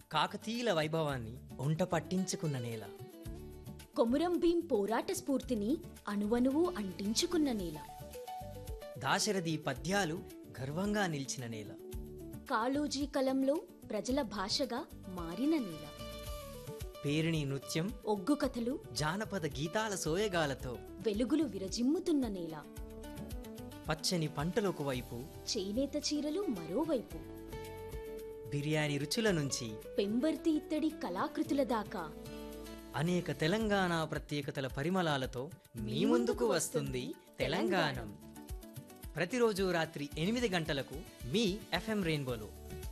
కాకతీయుల వైభవాన్ని ఒంట పట్టించుకున్న నేల కొమురం భీం పోరాట స్ఫూర్తిని అణువణువు అంటించుకున్న నేల దాశరథి పద్యాలు గర్వంగా నిలిచిన నేల కాళోజీ కలంలో ప్రజల భాషగా మారిన నేల పేరిణి నృత్యం ఒగ్గు కథలు జానపద గీతాల సోయగాలతో వెలుగులు విరజిమ్ముతున్న నేల పచ్చని పంటలకు వైపు చేనేత చీరలు మరోవైపు బిర్యానీ రుచుల నుంచి పెంబర్తి ఇత్తడి కళాకృతుల దాకా అనేక తెలంగాణ ప్రత్యేకతల పరిమళాలతో మీ ముందుకు వస్తుంది తెలంగాణం ప్రతిరోజు రాత్రి ఎనిమిది గంటలకు మీ ఎఫ్ఎం రెయిన్బోలో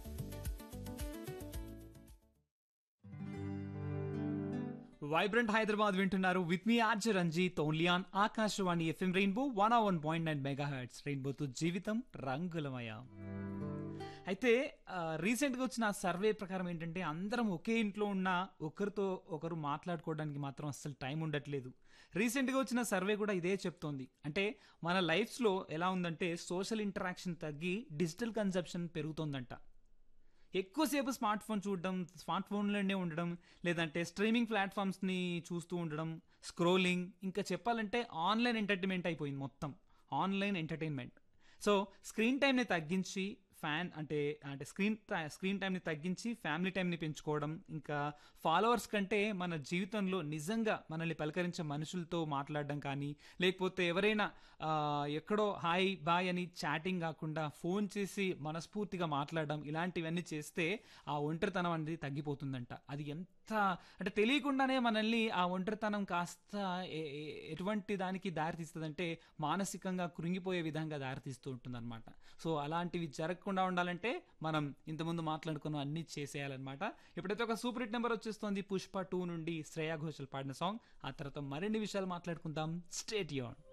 వైబ్రెంట్ హైదరాబాద్ వింటున్నారు విత్ మీ RJ Ranjith only on Akashvani FM Rainbow one one point nine megahertz రెయిన్బోతో జీవితం రంగులమయ అయితే ఆ, రీసెంట్గా వచ్చిన సర్వే ప్రకారం ఏంటంటే అందరం ఒకే ఇంట్లో ఉన్న ఒకరితో ఒకరు మాట్లాడుకోవడానికి మాత్రం అస్సలు టైం ఉండట్లేదు రీసెంట్గా వచ్చిన సర్వే కూడా ఇదే చెప్తోంది అంటే మన లైఫ్స్లో ఎలా ఉందంటే సోషల్ ఇంటరాక్షన్ తగ్గి డిజిటల్ కన్సెప్షన్ పెరుగుతోందంట ఎక్కువసేపు స్మార్ట్ ఫోన్ చూడడం స్మార్ట్ ఫోన్లోనే ఉండడం లేదంటే స్ట్రీమింగ్ ప్లాట్ఫామ్స్ని చూస్తూ ఉండడం స్క్రోలింగ్ ఇంకా చెప్పాలంటే ఆన్లైన్ ఎంటర్టైన్మెంట్ అయిపోయింది మొత్తం ఆన్లైన్ ఎంటర్టైన్మెంట్ సో స్క్రీన్ టైంని తగ్గించి ఫ్యాన్ అంటే అంటే స్క్రీన్ స్క్రీన్ టైంని తగ్గించి ఫ్యామిలీ టైంని పెంచుకోవడం ఇంకా ఫాలోవర్స్ కంటే మన జీవితంలో నిజంగా మనల్ని పలకరించే మనుషులతో మాట్లాడడం కానీ లేకపోతే ఎవరైనా ఆ, ఎక్కడో హాయ్ బాయ్ అని చాటింగ్ కాకుండా ఫోన్ చేసి మనస్ఫూర్తిగా మాట్లాడడం ఇలాంటివన్నీ చేస్తే ఆ ఒంటరితనం అనేది తగ్గిపోతుందంట అది ఎంత అంటే తెలియకుండానే మనల్ని ఆ ఒంటరితనం కాస్త ఏ- ఏ- ఎటువంటి దానికి దారితీస్తుందంటే మానసికంగా కృంగిపోయే విధంగా దారితీస్తూ ఉంటుందన్నమాట సో అలాంటివి జరగకుండా ఉండాలంటే మనం ఇంతకుముందు మాట్లాడుకున్న అన్ని చేసేయాలన్నమాట ఇప్పుడైతే ఒక సూపర్ హిట్ నెంబర్ వచ్చేస్తుంది పుష్ప టూ నుండి శ్రేయా ఘోషల్ పాడిన సాంగ్ ఆ తర్వాత మరిన్ని విషయాలు మాట్లాడుకుందాం స్టేట్ యూన్